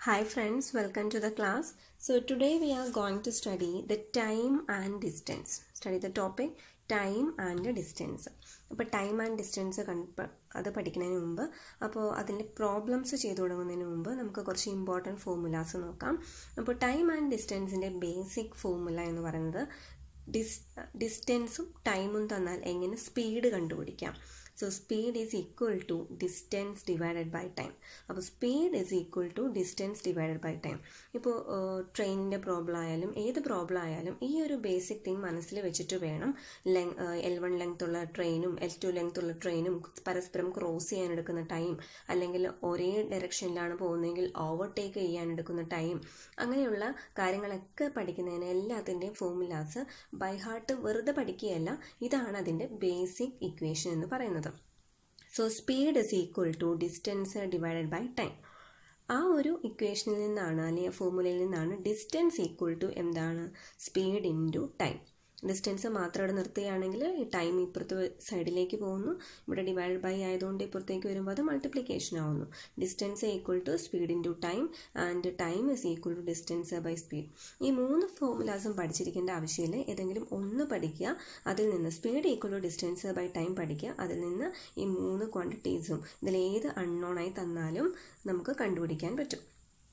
Hi friends, welcome to the class. So today we are going to study the time and distance. Study the topic time and distance. അപ്പോൾ time and distance കണ്ട് അത് പഠിക്കുന്നതിന് മുമ്പ് അപ്പോൾ അതിൻ്റെ problems ചെയ്തു തുടങ്ങുന്നതിന് മുമ്പ് നമുക്ക് കുറച്ച് ഇമ്പോർട്ടൻറ്റ് ഫോർമുലാസ് നോക്കാം അപ്പോൾ ടൈം ആൻഡ് ഡിസ്റ്റൻസിൻ്റെ ബേസിക് ഫോർമുല എന്ന് പറയുന്നത് ഡിസ് ഡിസ്റ്റൻസും ടൈമും തന്നാൽ എങ്ങനെ സ്പീഡ് കണ്ടുപിടിക്കാം so speed is equal to distance divided by time അപ്പോൾ speed is equal to distance divided by time ഇപ്പോൾ ട്രെയിനിൻ്റെ പ്രോബ്ലം ആയാലും ഏത് പ്രോബ്ലം ആയാലും ഈ ഒരു ബേസിക് തിങ് മനസ്സിൽ വെച്ചിട്ട് വേണം ലെങ് എൽ വൺ ലെങ്ത് ഉള്ള ട്രെയിനും എൽ ടു ലെങ്ത് ഉള്ള ട്രെയിനും പരസ്പരം ക്രോസ് ചെയ്യാൻ എടുക്കുന്ന ടൈം അല്ലെങ്കിൽ ഒരേ ഡയറക്ഷനിലാണ് പോകുന്നതെങ്കിൽ ഓവർടേക്ക് ചെയ്യാൻ എടുക്കുന്ന ടൈം അങ്ങനെയുള്ള കാര്യങ്ങളൊക്കെ പഠിക്കുന്നതിന് എല്ലാത്തിൻ്റെയും ഫോർമുലാസ് ബൈ ഹാർട്ട് വെറുതെ പഠിക്കുകയല്ല ഇതാണ് അതിൻ്റെ ബേസിക് ഇക്വേഷൻ എന്ന് പറയുന്നത് so speed is equal to distance divided by time ആ ഒരു ഇക്വേഷനിൽ നിന്നാണ് അല്ലെങ്കിൽ ഫോർമുലയിൽ നിന്നാണ് ഡിസ്റ്റൻസ് ഈക്വൽ ടു എന്താണ് സ്പീഡ് ഇൻ ടു ടൈം ഡിസ്റ്റൻസ് മാത്രം ഇവിടെ നിർത്തുകയാണെങ്കിൽ ഈ ടൈം ഇപ്പുറത്ത് സൈഡിലേക്ക് പോകുന്നു ഇവിടെ ഡിവൈഡ് ബൈ ആയതുകൊണ്ട് ഇപ്പുറത്തേക്ക് വരുമ്പോൾ അത് മൾട്ടിപ്ലിക്കേഷൻ ആവുന്നു distance equal to speed into time time and time is equal to distance by speed ഈ മൂന്ന് ഫോർമുലാസും പഠിച്ചിരിക്കേണ്ട ആവശ്യമില്ല ഏതെങ്കിലും ഒന്ന് പഠിക്കുക അതിൽ നിന്ന് speed equal to distance by time പഠിക്കുക അതിൽ നിന്ന് ഈ മൂന്ന് ക്വാണ്ടിറ്റീസും ഇതിൽ ഏത് അൺനോണായി തന്നാലും നമുക്ക് കണ്ടുപിടിക്കാൻ പറ്റും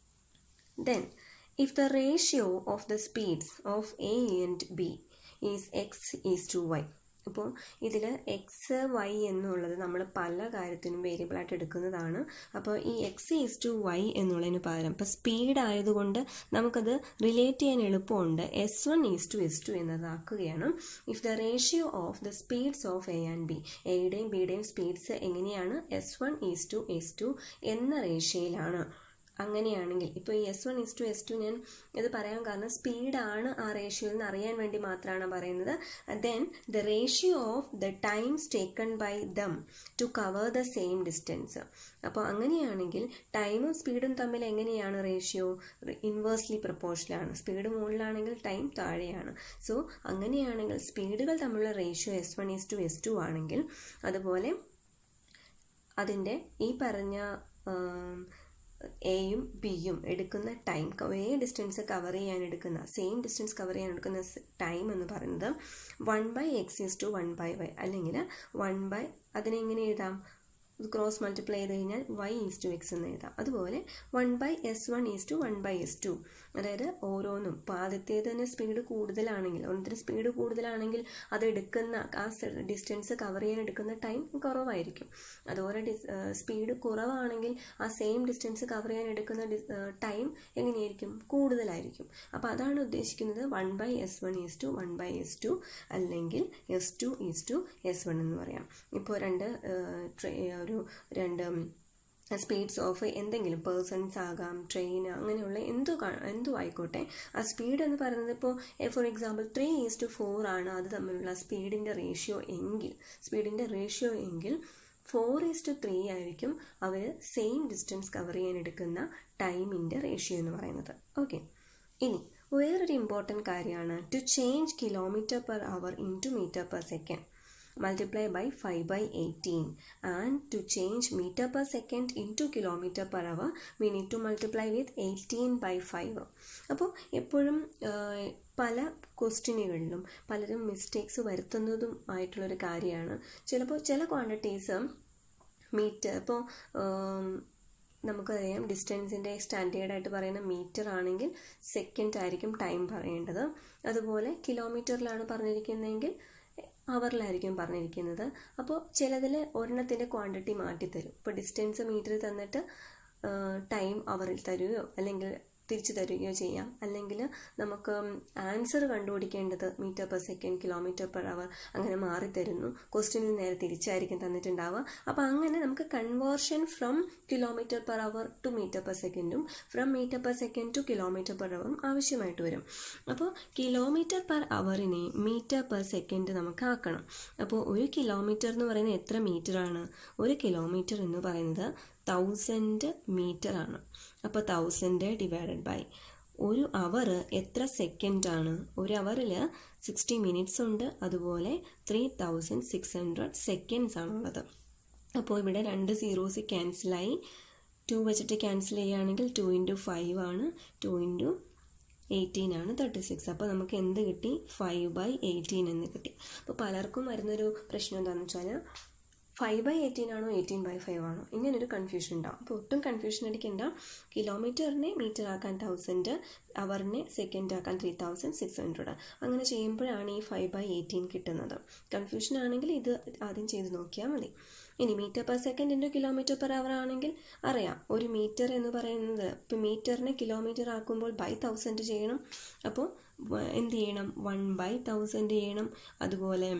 then if the ratio of the speeds of A and B is x is to y അപ്പോൾ ഇതിൽ എക്സ് വൈ എന്നുള്ളത് നമ്മൾ പല കാര്യത്തിനും വേരിയബിളായിട്ട് എടുക്കുന്നതാണ് അപ്പോൾ ഈ എക്സ് ഈസ് ടു വൈ എന്നുള്ളതിന് പകരം ഇപ്പോൾ സ്പീഡ് ആയതുകൊണ്ട് നമുക്കത് റിലേറ്റ് ചെയ്യാൻ എളുപ്പമുണ്ട് S one is to S two എന്നതാക്കുകയാണ് if the ratio of the speeds of A and B എയുടെയും ബിയുടെയും സ്പീഡ്സ് എങ്ങനെയാണ് S one is to S two എന്ന റേഷ്യയിലാണ് അങ്ങനെയാണെങ്കിൽ ഇപ്പോൾ ഈ S one is to S two ഞാൻ ഇത് പറയാൻ കാരണം സ്പീഡാണ് ആ റേഷ്യോയിൽ നിന്ന് അറിയാൻ വേണ്ടി മാത്രമാണ് പറയുന്നത് then the ratio of the times taken by them to cover the same distance അപ്പോൾ അങ്ങനെയാണെങ്കിൽ ടൈമും സ്പീഡും തമ്മിൽ എങ്ങനെയാണ് റേഷ്യോ ഇൻവേഴ്സ്ലി പ്രപ്പോർഷനാണ് സ്പീഡ് മുകളിലാണെങ്കിൽ ടൈം താഴെയാണ് സോ അങ്ങനെയാണെങ്കിൽ സ്പീഡുകൾ തമ്മിലുള്ള ratio S one is to S two ആണെങ്കിൽ അതുപോലെ അതിൻ്റെ ഈ പറഞ്ഞ എയും ബിയും എടുക്കുന്ന ടൈം ഒരേ ഡിസ്റ്റൻസ് കവർ ചെയ്യാൻ എടുക്കുന്ന സെയിം ഡിസ്റ്റൻസ് കവർ ചെയ്യാൻ എടുക്കുന്ന ടൈം എന്ന് പറയുന്നത് one by X is to one by Y അല്ലെങ്കിൽ വൺ ബൈ അതിനെ എങ്ങനെ എഴുതാം ക്രോസ് മൾട്ടിപ്ലൈ ചെയ്ത് കഴിഞ്ഞാൽ വൈ ഈസ് ടു എക്സ് എന്ന് എഴുതാം അതുപോലെ one by S one is to one by S two അതായത് ഓരോന്നും ഇപ്പോൾ ആദ്യത്തേത് തന്നെ സ്പീഡ് കൂടുതലാണെങ്കിൽ ഒന്നിന് സ്പീഡ് കൂടുതലാണെങ്കിൽ അത് എടുക്കുന്ന ആ ഡിസ്റ്റൻസ് കവർ ചെയ്യാൻ എടുക്കുന്ന ടൈം കുറവായിരിക്കും അതുപോലെ സ്പീഡ് കുറവാണെങ്കിൽ ആ സെയിം ഡിസ്റ്റൻസ് കവർ ചെയ്യാൻ എടുക്കുന്ന ടൈം എങ്ങനെയായിരിക്കും കൂടുതലായിരിക്കും അപ്പോൾ അതാണ് ഉദ്ദേശിക്കുന്നത് one by S one is to one by S two അല്ലെങ്കിൽ S two is to S one എന്ന് പറയാം ഇപ്പോൾ രണ്ട് ഒരു രണ്ട് സ്പീഡ്സ് ഓഫ് എന്തെങ്കിലും പേഴ്സൺസ് ആകാം ട്രെയിൻ അങ്ങനെയുള്ള എന്തു എന്തു ആയിക്കോട്ടെ ആ സ്പീഡ് എന്ന് പറയുന്നത് ഇപ്പോൾ for example three is to four ആണ് അത് തമ്മിലുള്ള സ്പീഡിൻ്റെ റേഷ്യോ എങ്കിൽ സ്പീഡിൻ്റെ റേഷ്യോ എങ്കിൽ ഫോർ ഈസ് ടു ത്രീ ആയിരിക്കും അവർ സെയിം ഡിസ്റ്റൻസ് കവർ ചെയ്യാൻ എടുക്കുന്ന ടൈമിൻ്റെ റേഷ്യോ എന്ന് പറയുന്നത് ഓക്കെ ഇനി വേറൊരു ഇമ്പോർട്ടൻറ്റ് കാര്യമാണ് to change kilometre per hour in to metre per second multiply by 5 by 18 and to change meter per second into kilometer per hour we need to multiply with 18 by 5 അപ്പോൾ എപ്പോഴും പല ക്വസ്റ്റ്യനുകളിലും പലരും mistakes വരുത്തുന്നതും ആയിട്ടുള്ളൊരു കാര്യമാണ് ചിലപ്പോൾ ചില quantities metre ഇപ്പോൾ നമുക്കറിയാം ഡിസ്റ്റൻസിൻ്റെ സ്റ്റാൻഡേർഡായിട്ട് പറയുന്ന മീറ്റർ ആണെങ്കിൽ സെക്കൻഡ് ആയിരിക്കും ടൈം പറയേണ്ടത് അതുപോലെ കിലോമീറ്ററിലാണ് പറഞ്ഞിരിക്കുന്നതെങ്കിൽ അവറിലായിരിക്കും പറഞ്ഞിരിക്കുന്നത് അപ്പോൾ ചിലതിൽ ഒരെണ്ണത്തിൻ്റെ ക്വാണ്ടിറ്റി മാറ്റിത്തരും ഇപ്പോൾ ഡിസ്റ്റൻസ് മീറ്ററിൽ തന്നിട്ട് ടൈം അവറിൽ തരുകയോ അല്ലെങ്കിൽ തിരിച്ചു തരികയോ ചെയ്യാം അല്ലെങ്കിൽ നമുക്ക് ആൻസർ കണ്ടുപിടിക്കേണ്ടത് metre per second kilometre per hour അങ്ങനെ മാറി തരുന്നു ക്വസ്റ്റ്യനിൽ നേരെ തിരിച്ചായിരിക്കും തന്നിട്ടുണ്ടാവുക അപ്പോൾ അങ്ങനെ നമുക്ക് conversion from kilometre per hour to metre per സെക്കൻഡും from metre per second to kilometre per അവറും ആവശ്യമായിട്ട് വരും അപ്പോൾ കിലോമീറ്റർ പെർ അവറിനെ മീറ്റർ പെർ സെക്കൻഡ് നമുക്ക് ആക്കണം അപ്പോൾ ഒരു കിലോമീറ്റർ എന്ന് പറയുന്നത് എത്ര മീറ്ററാണ് ഒരു കിലോമീറ്റർ എന്ന് പറയുന്നത് തൗസൻഡ് മീറ്റർ ആണ് അപ്പോൾ തൗസൻഡ് ഡിവൈഡഡ് ബൈ ഒരു അവർ എത്ര സെക്കൻഡാണ് ഒരു അവറിൽ സിക്സ്റ്റി മിനിറ്റ്സ് ഉണ്ട് അതുപോലെ three thousand six hundred seconds ആണുള്ളത് അപ്പോൾ ഇവിടെ രണ്ട് സീറോസ് ക്യാൻസലായി ടു വെച്ചിട്ട് ക്യാൻസൽ ചെയ്യുകയാണെങ്കിൽ ടു ഇൻറ്റു ഫൈവ് ആണ് ടു ഇൻറ്റു എയ്റ്റീൻ ആണ് തേർട്ടി സിക്സ് അപ്പോൾ നമുക്ക് എന്ത് കിട്ടി ഫൈവ് ബൈ എയ്റ്റീൻ എന്ന് കിട്ടി അപ്പോൾ പലർക്കും വരുന്നൊരു പ്രശ്നം എന്താണെന്ന് വെച്ചാൽ ഫൈവ് ബൈ എയ്റ്റീൻ ആണോ എയ്റ്റീൻ ബൈ ഫൈവ് ആണോ ഇങ്ങനൊരു കൺഫ്യൂഷൻ ഉണ്ടാവും അപ്പോൾ ഒട്ടും കൺഫ്യൂഷൻ അടിക്കേണ്ട കിലോമീറ്ററിനെ മീറ്റർ ആക്കാൻ തൗസൻഡ് അവറിനെ സെക്കൻഡ് ആക്കാൻ ത്രീ തൗസൻഡ് സിക്സ് ഹൺഡ്രഡ് അങ്ങനെ ചെയ്യുമ്പോഴാണ് ഈ ഫൈവ് ബൈ എയ്റ്റീൻ കിട്ടുന്നത് കൺഫ്യൂഷൻ ആണെങ്കിൽ ഇത് ആദ്യം ചെയ്ത് നോക്കിയാൽ മതി ഇനി metre per second into kilometre per hour ആണെങ്കിൽ അറിയാം ഒരു മീറ്റർ എന്ന് പറയുന്നത് ഇപ്പോൾ മീറ്ററിനെ കിലോമീറ്റർ ആക്കുമ്പോൾ ബൈ തൗസൻഡ് ചെയ്യണം അപ്പോൾ എന്ത് ചെയ്യണം വൺ ബൈ തൗസൻഡ് ചെയ്യണം അതുപോലെ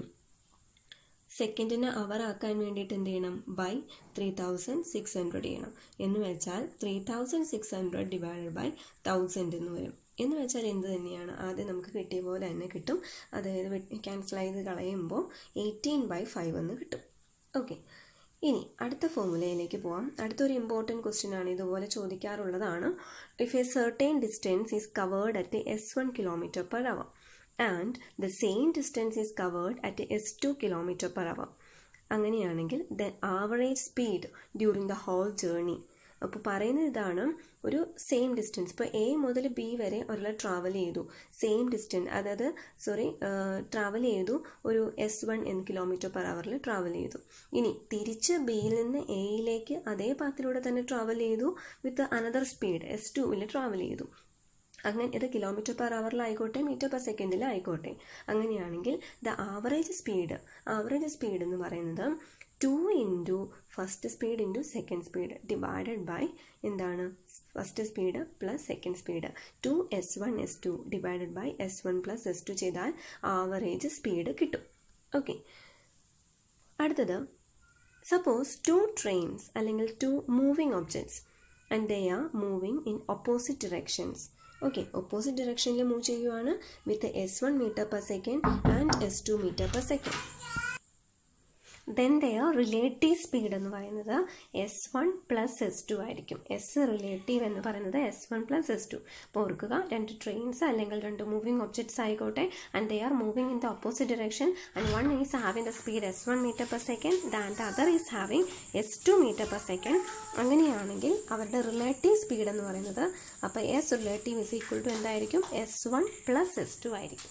സെക്കൻഡിന് അവർ ആക്കാൻ വേണ്ടിയിട്ട് എന്ത് ചെയ്യണം by three thousand six hundred ചെയ്യണം എന്ന് വെച്ചാൽ three thousand six hundred divided by thousand എന്ന് വരും എന്ന് വെച്ചാൽ എന്ത് തന്നെയാണ് ആദ്യം നമുക്ക് കിട്ടിയ പോലെ തന്നെ കിട്ടും അതായത് ക്യാൻസൽ ചെയ്ത് കളയുമ്പോൾ എയ്റ്റീൻ ബൈ ഫൈവ് എന്ന് കിട്ടും ഓക്കെ ഇനി അടുത്ത ഫോർമുലയിലേക്ക് പോവാം അടുത്തൊരു ഇമ്പോർട്ടൻറ്റ് ക്വസ്റ്റ്യൻ ആണ് ഇതുപോലെ ചോദിക്കാറുള്ളതാണ് if a certain distance is covered at S one kilometre per hour and the same distance is covered at S two kilometre per hour അങ്ങനെയാണെങ്കിൽ the average speed during the whole journey അപ്പോൾ പറയുന്നത് ഇതാണ് ഒരു same distance ഇപ്പോൾ A മുതൽ B വരെ ഒരാൾ travel ചെയ്തു സെയിം ഡിസ്റ്റൻസ് അതായത് സോറി ട്രാവൽ ചെയ്തു ഒരു S one in kilometre per അവറിൽ ട്രാവൽ ചെയ്തു ഇനി തിരിച്ച് ബിയിൽ നിന്ന് എയിലേക്ക് അതേ പാത്തിലൂടെ തന്നെ ട്രാവൽ ചെയ്തു വിത്ത് അനദർ സ്പീഡ് എസ് ടുവിൽ ട്രാവൽ ചെയ്തു അങ്ങനെ ഇത് കിലോമീറ്റർ പെർ അവറിലായിക്കോട്ടെ മീറ്റർ പെർ സെക്കൻഡിലായിക്കോട്ടെ അങ്ങനെയാണെങ്കിൽ the average speed average speed എന്ന് പറയുന്നത് two into first speed into second speed divided by എന്താണ് first speed plus second speed two S one S two divided by S one plus S two ചെയ്താൽ average speed കിട്ടും okay അടുത്തത് suppose two trains അല്ലെങ്കിൽ two moving objects and they are moving in opposite directions okay opposite ഡിറക്ഷനിൽ move ചെയ്യുവാണ് with S one metre per second and S two metre per second then their relative speed എന്ന് പറയുന്നത് S one plus S two ആയിരിക്കും S relative എന്ന് പറയുന്നത് S one plus S two അപ്പോൾ ഓർക്കുക രണ്ട് ട്രെയിൻസ് അല്ലെങ്കിൽ രണ്ട് മൂവിങ് ഒബ്ജക്ട്സ് ആയിക്കോട്ടെ and they are moving in the opposite direction and one is having the speed S one metre per second and the other is having S two metre per second അങ്ങനെയാണെങ്കിൽ അവരുടെ relative speed എന്ന് പറയുന്നത് അപ്പോൾ S relative is equal to എന്തായിരിക്കും S one plus S two ആയിരിക്കും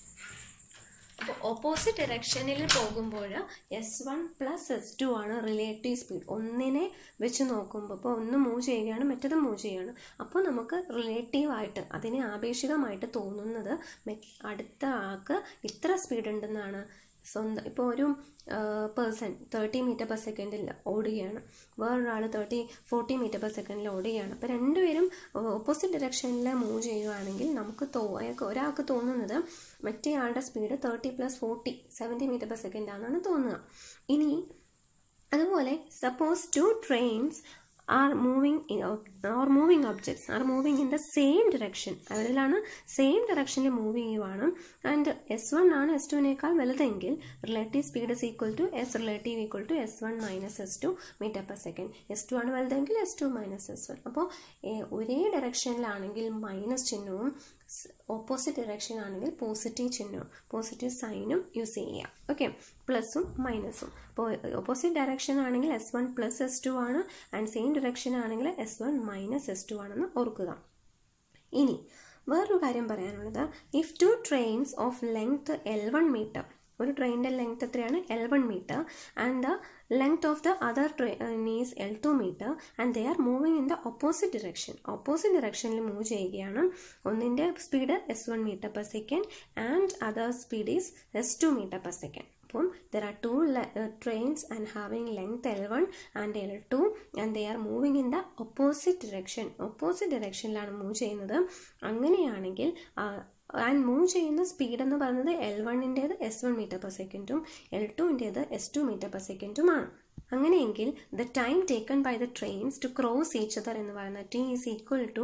അപ്പോൾ opposite ഡിറക്ഷനിൽ പോകുമ്പോൾ S one plus S two ആണ് റിലേറ്റീവ് സ്പീഡ് ഒന്നിനെ വെച്ച് നോക്കുമ്പോൾ ഇപ്പോൾ ഒന്ന് മൂവ് ചെയ്യുകയാണ് മറ്റത് മൂവ് ചെയ്യുകയാണ് അപ്പോൾ നമുക്ക് റിലേറ്റീവ് ആയിട്ട് അതിനെ ആപേക്ഷികമായിട്ട് തോന്നുന്നത് അടുത്ത ആൾക്ക് ഇത്ര സ്പീഡ് ഉണ്ടെന്നാണ് സ്വന്തം ഇപ്പോൾ ഒരു പേഴ്സൺ തേർട്ടി മീറ്റർ പെർ സെക്കൻഡിൽ ഓടുകയാണ് വേറൊരാൾ തേർട്ടി ഫോർട്ടി മീറ്റർ പെർ സെക്കൻഡിൽ ഓടുകയാണ് അപ്പോൾ രണ്ടുപേരും ഓപ്പോസിറ്റ് ഡിറക്ഷനിൽ മൂവ് ചെയ്യുകയാണെങ്കിൽ നമുക്ക് തോ ഒരാൾക്ക് തോന്നുന്നത് മറ്റേ ആളുടെ speed thirty plus forty seventy metre per second ആണെന്നാണ് തോന്നുക ഇനി അതുപോലെ suppose two trains are moving or moving objects are moving in the same direction അതിലാണ് സെയിം ഡിറക്ഷനിൽ മൂവ് ചെയ്യുവാണ് ആൻഡ് എസ് വൺ ആണ് എസ് ടുവിനേക്കാൾ വലുതെങ്കിൽ relative speed is equal to S relative equal to S one minus S two metre per second S two ആണ് വലുതെങ്കിൽ S two minus S one അപ്പോൾ ഒരേ ഡയറക്ഷനിലാണെങ്കിൽ മൈനസ് ചിഹ്നവും ഓപ്പോസിറ്റ് ഡയറക്ഷൻ ആണെങ്കിൽ positive ചിഹ്നവും പോസിറ്റീവ് സൈനും യൂസ് ചെയ്യാം ഓക്കെ പ്ലസും മൈനസും അപ്പോൾ ഓപ്പോസിറ്റ് ഡയറക്ഷൻ ആണെങ്കിൽ S one plus S two ആണ് ആൻഡ് സെയിം ഡയറക്ഷൻ ആണെങ്കിൽ S one minus S two ആണെന്ന് ഓർക്കുക ഇനി വേറൊരു കാര്യം പറയാനുള്ളത് if two trains of length L one metre ഒരു ട്രെയിനിൻ്റെ ലെങ്ത് എത്രയാണ് L one metre and the length of the other train is L two metre and they are moving in the opposite direction opposite ഡിറക്ഷനിൽ move ചെയ്യുകയാണ് ഒന്നിൻ്റെ speed S one metre per second and other speed is S two metre per second അപ്പം there are two trains and having length L one and L two and they are moving in the opposite direction opposite ഡിറക്ഷനിലാണ് move ചെയ്യുന്നത് അങ്ങനെയാണെങ്കിൽ and move ചെയ്യുന്ന speed എന്ന് പറയുന്നത് L വണ്ണിൻ്റേത് S one metre per സെക്കൻഡും L ടുവിൻ്റേത് S two metre per സെക്കൻഡുമാണ് അങ്ങനെയെങ്കിൽ the time taken by the trains to cross each other എന്ന് പറയുന്ന T is equal to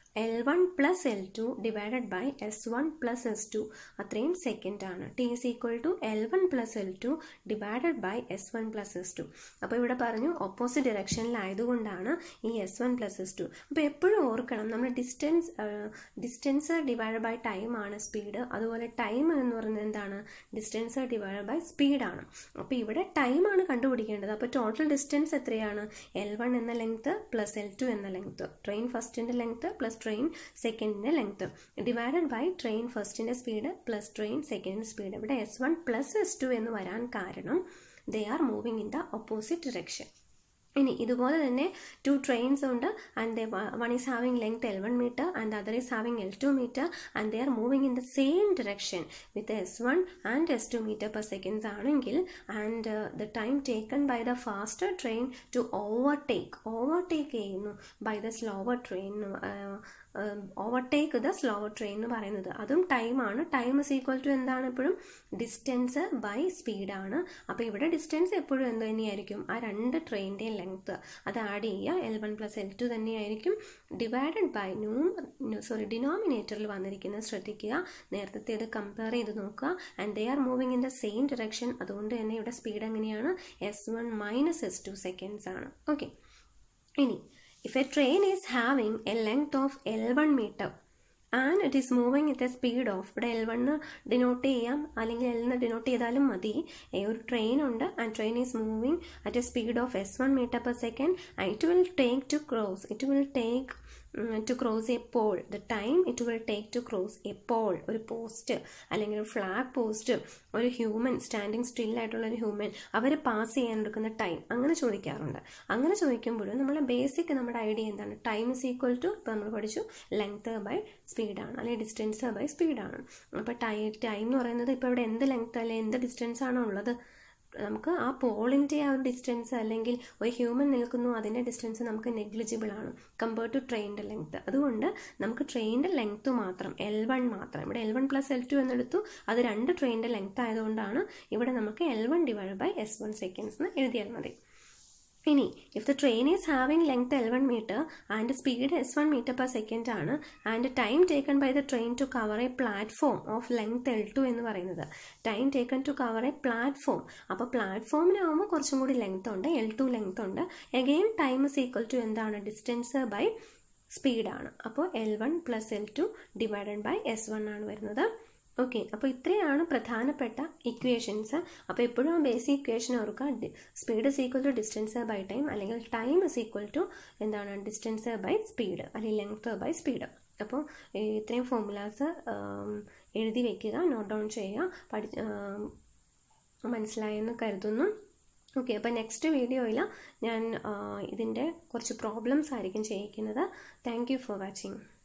L one plus L two divided by S one plus S two അത്രയും second ആണ് T is equal to L one plus L two divided by S one plus S two അപ്പോൾ ഇവിടെ പറഞ്ഞു opposite ഡിറക്ഷനിലായതുകൊണ്ടാണ് ഈ S one plus S two അപ്പോൾ എപ്പോഴും ഓർക്കണം നമ്മൾ distance distance divide by time ആണ് സ്പീഡ് അതുപോലെ ടൈം എന്ന് പറയുന്നത് എന്താണ് ഡിസ്റ്റൻസ് ഡിവൈഡ് ബൈ സ്പീഡാണ് അപ്പോൾ ഇവിടെ ടൈമാണ് കണ്ടുപിടിക്കേണ്ടത് അപ്പോൾ ടോട്ടൽ ഡിസ്റ്റൻസ് എത്രയാണ് എൽ വൺ എന്ന ലെങ്ത് പ്ലസ് എൽ ടു എന്ന ലെങ്ത് ട്രെയിൻ ഫസ്റ്റിൻ്റെ ലെങ്ത് പ്ലസ് ട്രെയിൻ സെക്കൻഡിൻ്റെ ലെങ്ത് ഡിവൈഡഡ് ബൈ ട്രെയിൻ ഫസ്റ്റിൻ്റെ സ്പീഡ് പ്ലസ് ട്രെയിൻ സെക്കൻഡിൻ്റെ സ്പീഡ് ഇവിടെ S one plus S two എന്ന് വരാൻ കാരണം they are moving in the opposite direction ഇനി ഇതുപോലെ തന്നെ ടു ട്രെയിൻസ് ഉണ്ട് and one is having length L one metre and other is having L two metre and they are moving in the same direction with S one and S two metre per seconds ആണെങ്കിൽ and the time taken by the faster train to overtake overtake ചെയ്യുന്നു by the slower train overtake the slower train എന്ന് പറയുന്നത് അതും ടൈമാണ് time is equal to എന്താണ് എപ്പോഴും distance by സ്പീഡാണ് അപ്പോൾ ഇവിടെ ഡിസ്റ്റൻസ് എപ്പോഴും എന്ത് തന്നെയായിരിക്കും ആ രണ്ട് ട്രെയിനിൻ്റെയും ലെങ്ത്ത് അത് ആഡ് ചെയ്യുക L one plus L two തന്നെയായിരിക്കും ഡിവൈഡഡ് ബൈ ന്യൂ സോറി ഡിനോമിനേറ്ററിൽ വന്നിരിക്കുന്നത് ശ്രദ്ധിക്കുക നേരത്തെ ഇത് കമ്പയർ ചെയ്ത് നോക്കുക and they are moving in the same direction അതുകൊണ്ട് തന്നെ ഇവിടെ സ്പീഡ് എങ്ങനെയാണ് S one minus S two seconds ആണ് ഓക്കെ ഇനി if a train is having a length of L1 meter and it is moving at a speed of ഇവിടെ L one denote ചെയ്യാം അല്ലെങ്കിൽ L denote ചെയ്താലും മതി ഒരു train ഉണ്ട് and train is moving at a speed of S one metre per second it will take to cross it will take to cross a pole the time it will take to cross a pole ഒരു post അല്ലെങ്കിൽ ഒരു flag post ഒരു human standing still ആയിട്ടുള്ള ഒരു human അവർ pass ചെയ്യാൻ എടുക്കുന്ന time അങ്ങനെ ചോദിക്കാറുണ്ട് അങ്ങനെ ചോദിക്കുമ്പോഴും നമ്മൾ ബേസിക് നമ്മുടെ ഐഡിയ എന്താണ് ടൈം ഇസ് ഈക്വൽ ടു ഇപ്പോൾ നമ്മൾ പഠിച്ചു ലെങ്ത് ബൈ സ്പീഡാണ് അല്ലെങ്കിൽ ഡിസ്റ്റൻസ് ബൈ സ്പീഡാണ് അപ്പോൾ ടൈ ടൈം എന്ന് പറയുന്നത് ഇപ്പോൾ ഇവിടെ എന്ത് ലെങ്ത് അല്ലെങ്കിൽ എന്ത് ഡിസ്റ്റൻസ് ആണോ ഉള്ളത് നമുക്ക് ആ പോളിൻ്റെ ആ ഒരു ഡിസ്റ്റൻസ് അല്ലെങ്കിൽ ഒരു ഹ്യൂമൻ നിൽക്കുന്നു അതിൻ്റെ ഡിസ്റ്റൻസ് നമുക്ക് നെഗ്ലിജിബിൾ ആണ് കമ്പയർഡ് ടു ട്രെയിനിൻ്റെ ലെങ്ത് അതുകൊണ്ട് നമുക്ക് ട്രെയിനിൻ്റെ ലെങ്ത് മാത്രം എൽ വൺ മാത്രം ഇവിടെ L one plus L two എന്നെടുത്തു അത് രണ്ട് ട്രെയിനിൻ്റെ ലെങ്ത് ആയതുകൊണ്ടാണ് ഇവിടെ നമുക്ക് L one divide by S one seconds എന്ന് എഴുതിയാൽ മതി ഇനി if the train is having length L one metre and speed S one metre per second ആണ് and time taken by the train to cover a platform of length L two എന്ന് പറയുന്നത് time taken to cover a platform അപ്പോൾ പ്ലാറ്റ്ഫോമിനാകുമ്പോൾ കുറച്ചും കൂടി length ഉണ്ട് L two length ഉണ്ട് again time is equal to എന്താണ് ഡിസ്റ്റൻസ് ബൈ സ്പീഡാണ് അപ്പോൾ L one plus L two divided by S one ആണ് വരുന്നത് ഓക്കെ അപ്പോൾ ഇത്രയാണ് പ്രധാനപ്പെട്ട ഇക്വേഷൻസ് അപ്പോൾ എപ്പോഴും ആ ബേസിക് ഇക്വേഷൻ ഓർക്കുക speed is equal to distance by time അല്ലെങ്കിൽ ടൈം ഇസ് ഈക്വൽ ടു എന്താണ് ഡിസ്റ്റൻസ് ബൈ സ്പീഡ് അല്ലെങ്കിൽ ലെങ്ത് ബൈ സ്പീഡ് അപ്പോൾ ഇത്രയും ഫോർമുലാസ് എഴുതി വെക്കുക നോട്ട് ഡൗൺ ചെയ്യുക പഠി മനസ്സിലായെന്ന് കരുതുന്നു ഓക്കെ അപ്പോൾ നെക്സ്റ്റ് വീഡിയോയിൽ ഞാൻ ഇതിൻ്റെ കുറച്ച് പ്രോബ്ലംസ് ആയിരിക്കും ചെയ്യിക്കുന്നത് താങ്ക് യു ഫോർ വാച്ചിങ്